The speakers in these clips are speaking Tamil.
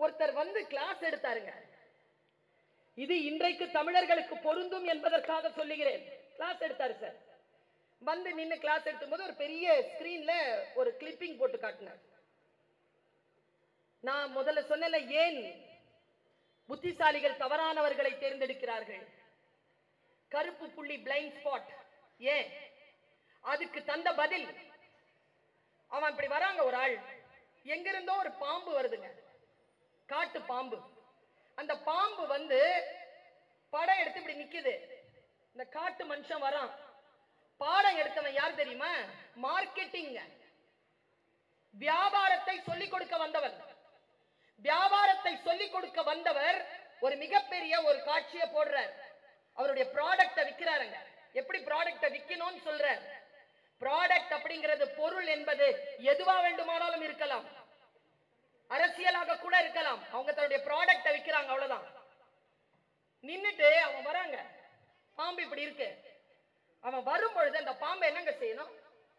ஒருத்தர் வந்து கிளாஸ் எடுத்தாருங்க இது இன்றைக்கு தமிழர்களுக்கு பொருந்தும் என்பதற்காக சொல்லுகிறேன் கிளாஸ் எடுத்தாரு சார் வந்து நின்னு கிளாஸ் எடுக்கும்போது ஒரு பெரிய ஸ்கிரீன்ல ஒரு கிளிப்பிங் போட்டு காட்டினார் நான் முதல்ல சொன்னல ஏன் புத்திசாலிகள் தவறானவர்களை தேர்ந்தெடுக்கிறார்கள் கருப்பு புள்ளி பிளைண்ட் ஸ்பாட் ஏன் அதுக்கு தந்த பதில் அவன் இப்படி வராங்க ஒரு ஆள் எங்க இருந்தோ ஒரு பாம்பு வருதுங்க காட்டு பாம்பு அந்த பாம்பு வந்து படம் எடுத்து இப்படி நிக்குது இந்த காட்டு மனுஷன் வரான் பாடம் எடுத்தவன் யார் தெரியுமா மார்க்கெட்டிங் வியாபாரத்தை சொல்லிக் கொடுக்க வந்தவன் வியாபாரத்தை சொல்லிக் கொடுக்க வந்தவர் ஒரு மிகப்பெரிய ஒரு காட்சியை போடுறார் அவருடைய ப்ராடக்ட விக்கிறாருங்க எப்படி ப்ராடக்ட விக்கணும்னு சொல்றார் ப்ராடக்ட் அப்படிங்கிறது பொருள் என்பது எதுவா வேண்டுமானாலும் இருக்கலாம் அரசியலாக கூட இருக்கலாம் அவங்க தன்னுடைய ப்ராடக்ட விக்கிறாங்க அவ்வளவுதான் நின்னுட்டு அவன் வராங்க பாம்பு இப்படி இருக்கு அவன் வரும் பொழுது அந்த பாம்பை என்னங்க செய்யணும்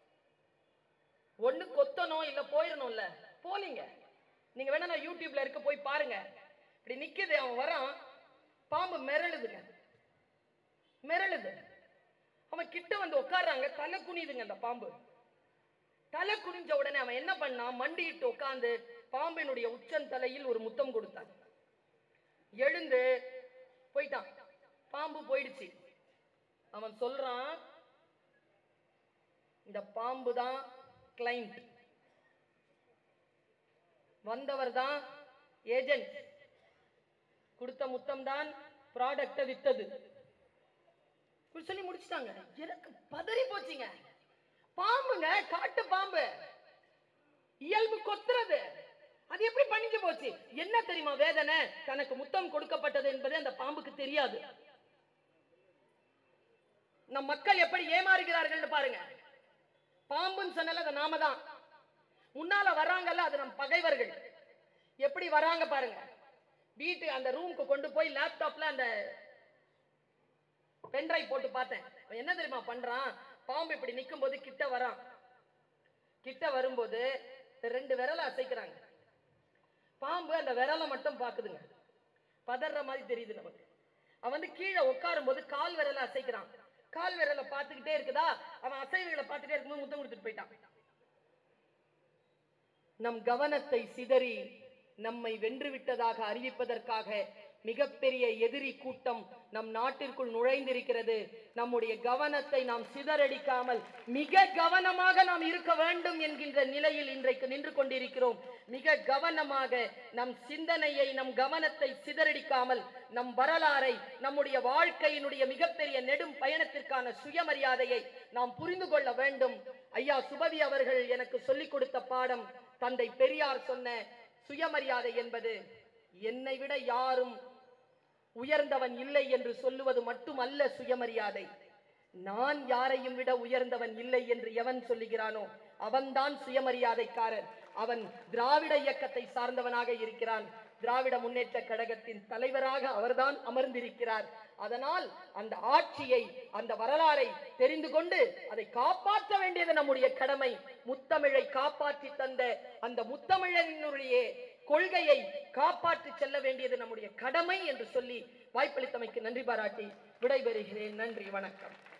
ஒண்ணு கொத்தணும் இல்ல போயிடணும்ல போலீங்க நீங்க வேணா நான் யூடியூப்ல இருக்க போய் பாருங்க இப்படி நிக்குது அவன் வரான் பாம்பு மிரளுதுங்க மிரளுது அவன் கிட்ட வந்து உட்கார்றாங்க தலை குனியுதுங்க அந்த பாம்பு தலை குனிஞ்ச உடனே அவன் என்ன பண்ணான் மண்டியிட்டு உட்கார்ந்து பாம்பினுடைய உச்சந்தலையில் ஒரு முத்தம் கொடுத்தான் எழுந்து போயிட்டான் பாம்பு போயிடுச்சு அவன் சொல்றான் இந்த பாம்பு தான் கிளைண்ட் வந்தவர் தான் ஏஜென்ட் கொடுத்த முத்தம் தான் ப்ராடக்ட வித்தது இப்படி சொல்லி முடிச்சிட்டாங்க எனக்கு பதறி போச்சுங்க பாம்புங்க காட்டு பாம்பு இயல்பு கொத்துறது அது எப்படி பணிஞ்சு போச்சு என்ன தெரியுமா வேதனை தனக்கு முத்தம் கொடுக்கப்பட்டது என்பது அந்த பாம்புக்கு தெரியாது நம் மக்கள் எப்படி ஏமாறுகிறார்கள் பாருங்க பாம்புன்னு சொன்னல அது நாம தான் முன்னால வர்றாங்கல்ல அது நம் பகைவர்கள் எப்படி வராங்க பாருங்க வீட்டு அந்த ரூமுக்கு கொண்டு போய் லேப்டாப்ல அந்த பென்ட்ரைவ் போட்டு பார்த்தேன் அவன் என்ன தெரியுமா பண்றான் பாம்பு இப்படி நிக்கும் போது கிட்ட வரான் கிட்ட வரும்போது இந்த ரெண்டு விரலை அசைக்கிறாங்க பாம்பு அந்த விரலை மட்டும் பாக்குதுங்க பதற மாதிரி தெரியுது நமக்கு அவன் வந்து கீழே உட்காரும் போது கால் விரலை அசைக்கிறான் கால் விரலை பார்த்துக்கிட்டே இருக்குதா அவன் அசைவுகளை பார்த்துட்டே இருக்கும்போது முத்தம் கொடுத்துட்டு போயிட்டான் நம் கவனத்தை சிதறி நம்மை வென்று விட்டதாக அறிவிப்பதற்காக மிகப்பெரிய எதிரி கூட்டம் நம் நாட்டிற்குள் நுழைந்திருக்கிறது நம்முடைய கவனத்தை நாம் சிதறடிக்காமல் மிக கவனமாக நாம் இருக்க வேண்டும் என்கின்ற நிலையில் இன்றைக்கு நின்று கொண்டிருக்கிறோம் மிக கவனமாக நம் சிந்தனையை நம் கவனத்தை சிதறடிக்காமல் நம் வரலாறை நம்முடைய வாழ்க்கையினுடைய மிகப்பெரிய நெடும் பயணத்திற்கான சுயமரியாதையை நாம் புரிந்து கொள்ள வேண்டும் ஐயா சுபவி அவர்கள் எனக்கு சொல்லிக் கொடுத்த பாடம் தந்தை பெரியார் சொன்ன சுயமரியாதை என்பது என்னை விட யாரும் உயர்ந்தவன் இல்லை என்று சொல்லுவது மட்டுமல்ல சுயமரியாதை நான் யாரையும் விட உயர்ந்தவன் இல்லை என்று எவன் சொல்லுகிறானோ அவன்தான் சுயமரியாதைக்காரன் அவன் திராவிட இயக்கத்தை சார்ந்தவனாக இருக்கிறான் திராவிட முன்னேற்ற கழகத்தின் தலைவராக அவர்தான் அமர்ந்திருக்கிறார் அதனால் அந்த ஆட்சியை அந்த வரலாறை தெரிந்து கொண்டு அதை காப்பாற்ற வேண்டியது நம்முடைய கடமை முத்தமிழை காப்பாற்றி தந்த அந்த முத்தமிழனுடைய கொள்கையை காப்பாற்றி செல்ல வேண்டியது நம்முடைய கடமை என்று சொல்லி வாய்ப்பளித்தமைக்கு நன்றி பாராட்டி விடைபெறுகிறேன் நன்றி வணக்கம்